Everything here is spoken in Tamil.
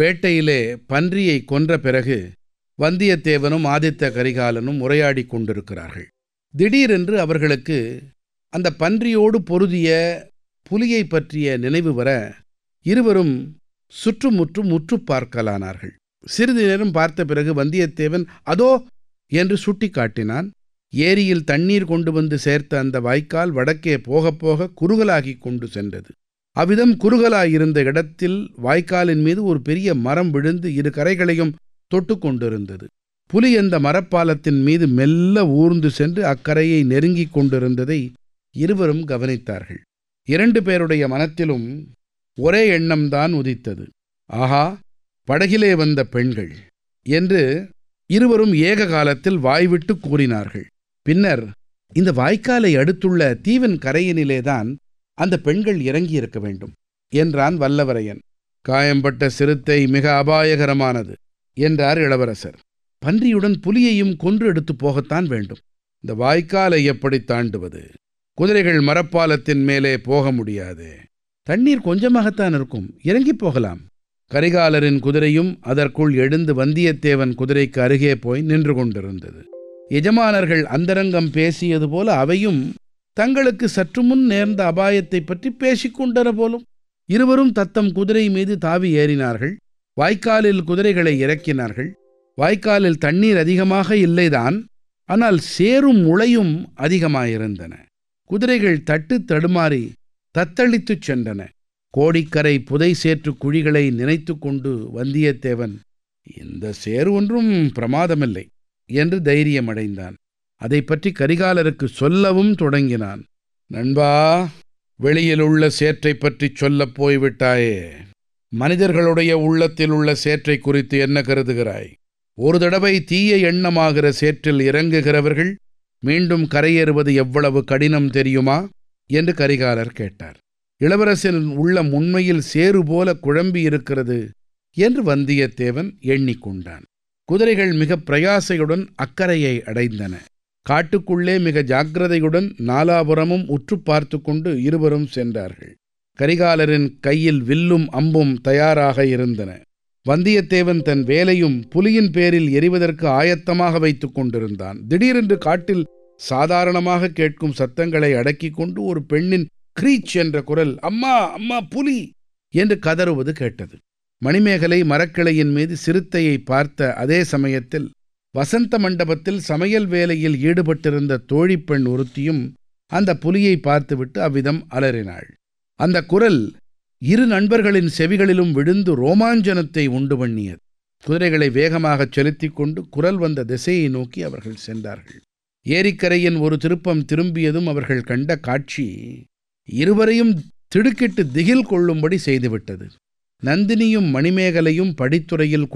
வேட்டையிலே பன்றியை கொன்ற பிறகு வந்தியத்தேவனும் ஆதித்த கரிகாலனும் உரையாடிக் கொண்டிருக்கிறார்கள் திடீரென்று அவர்களுக்கு அந்த பன்றியோடு பொருதிய புலியை பற்றிய நினைவு வர இருவரும் சுற்றுமுற்றும் உற்று பார்க்கலானார்கள் சிறிது நேரம் பார்த்த பிறகு வந்தியத்தேவன் அதோ என்று சுட்டிக்காட்டினான் ஏரியில் தண்ணீர் கொண்டு வந்து சேர்த்த அந்த வாய்க்கால் வடக்கே போகப் போக குறுகலாகிக் கொண்டு சென்றது அவ்விதம் குறுகலாயிருந்த இடத்தில் வாய்க்காலின் மீது ஒரு பெரிய மரம் விழுந்து இரு கரைகளையும் தொட்டு கொண்டிருந்தது புலி அந்த மரப்பாலத்தின் மீது மெல்ல ஊர்ந்து சென்று அக்கரையை நெருங்கிக் கொண்டிருந்ததை இருவரும் கவனித்தார்கள் இரண்டு பேருடைய மனத்திலும் ஒரே எண்ணம்தான் உதித்தது ஆஹா படகிலே வந்த பெண்கள் என்று இருவரும் ஏக காலத்தில் வாய்விட்டு கூறினார்கள் பின்னர் இந்த வாய்க்காலை அடுத்துள்ள தீவின் கரையினிலேதான் அந்த பெண்கள் இறங்கியிருக்க வேண்டும் என்றான் வல்லவரையன் காயம்பட்ட சிறுத்தை மிக அபாயகரமானது என்றார் இளவரசர் பன்றியுடன் புலியையும் கொன்று எடுத்து போகத்தான் வேண்டும் இந்த வாய்க்காலை எப்படி தாண்டுவது குதிரைகள் மரப்பாலத்தின் மேலே போக முடியாது தண்ணீர் கொஞ்சமாகத்தான் இருக்கும் இறங்கி போகலாம் கரிகாலரின் குதிரையும் அதற்குள் எழுந்து வந்தியத்தேவன் குதிரைக்கு அருகே போய் நின்று கொண்டிருந்தது எஜமானர்கள் அந்தரங்கம் பேசியது போல அவையும் தங்களுக்கு சற்று முன் நேர்ந்த அபாயத்தைப் பற்றி பேசிக்கொண்டன போலும் இருவரும் தத்தம் குதிரை மீது தாவி ஏறினார்கள் வாய்க்காலில் குதிரைகளை இறக்கினார்கள் வாய்க்காலில் தண்ணீர் அதிகமாக இல்லைதான் ஆனால் சேரும் முளையும் அதிகமாயிருந்தன குதிரைகள் தட்டு தடுமாறி தத்தளித்துச் சென்றன கோடிக்கரை புதை சேற்று குழிகளை நினைத்து கொண்டு வந்தியத்தேவன் இந்த சேறு ஒன்றும் பிரமாதமில்லை என்று தைரியமடைந்தான் அதை பற்றி கரிகாலருக்கு சொல்லவும் தொடங்கினான் நண்பா வெளியில் உள்ள சேற்றைப் பற்றி சொல்லப் போய்விட்டாயே மனிதர்களுடைய உள்ளத்தில் உள்ள சேற்றை குறித்து என்ன கருதுகிறாய் ஒரு தடவை தீய எண்ணமாகிற சேற்றில் இறங்குகிறவர்கள் மீண்டும் கரையேறுவது எவ்வளவு கடினம் தெரியுமா என்று கரிகாலர் கேட்டார் இளவரசன் உள்ளம் உண்மையில் சேறு போல குழம்பி இருக்கிறது என்று வந்தியத்தேவன் எண்ணிக்கொண்டான் குதிரைகள் மிக பிரயாசையுடன் அக்கறையை அடைந்தன காட்டுக்குள்ளே மிக ஜாக்கிரதையுடன் நாலாபுரமும் உற்று பார்த்து கொண்டு இருவரும் சென்றார்கள் கரிகாலரின் கையில் வில்லும் அம்பும் தயாராக இருந்தன வந்தியத்தேவன் தன் வேலையும் புலியின் பேரில் எரிவதற்கு ஆயத்தமாக வைத்துக் கொண்டிருந்தான் திடீரென்று காட்டில் சாதாரணமாக கேட்கும் சத்தங்களை அடக்கிக் கொண்டு ஒரு பெண்ணின் கிரீச் என்ற குரல் அம்மா அம்மா புலி என்று கதறுவது கேட்டது மணிமேகலை மரக்கிளையின் மீது சிறுத்தையை பார்த்த அதே சமயத்தில் வசந்த மண்டபத்தில் சமையல் வேலையில் ஈடுபட்டிருந்த தோழிப்பெண் ஒருத்தியும் அந்த புலியை பார்த்துவிட்டு அவ்விதம் அலறினாள் அந்த குரல் இரு நண்பர்களின் செவிகளிலும் விழுந்து ரோமாஞ்சனத்தை உண்டு பண்ணியது குதிரைகளை வேகமாகச் செலுத்திக் கொண்டு குரல் வந்த திசையை நோக்கி அவர்கள் சென்றார்கள் ஏரிக்கரையின் ஒரு திருப்பம் திரும்பியதும் அவர்கள் கண்ட காட்சி இருவரையும் திடுக்கிட்டு திகில் கொள்ளும்படி செய்துவிட்டது நந்தினியும் மணிமேகலையும் படித்துறையில்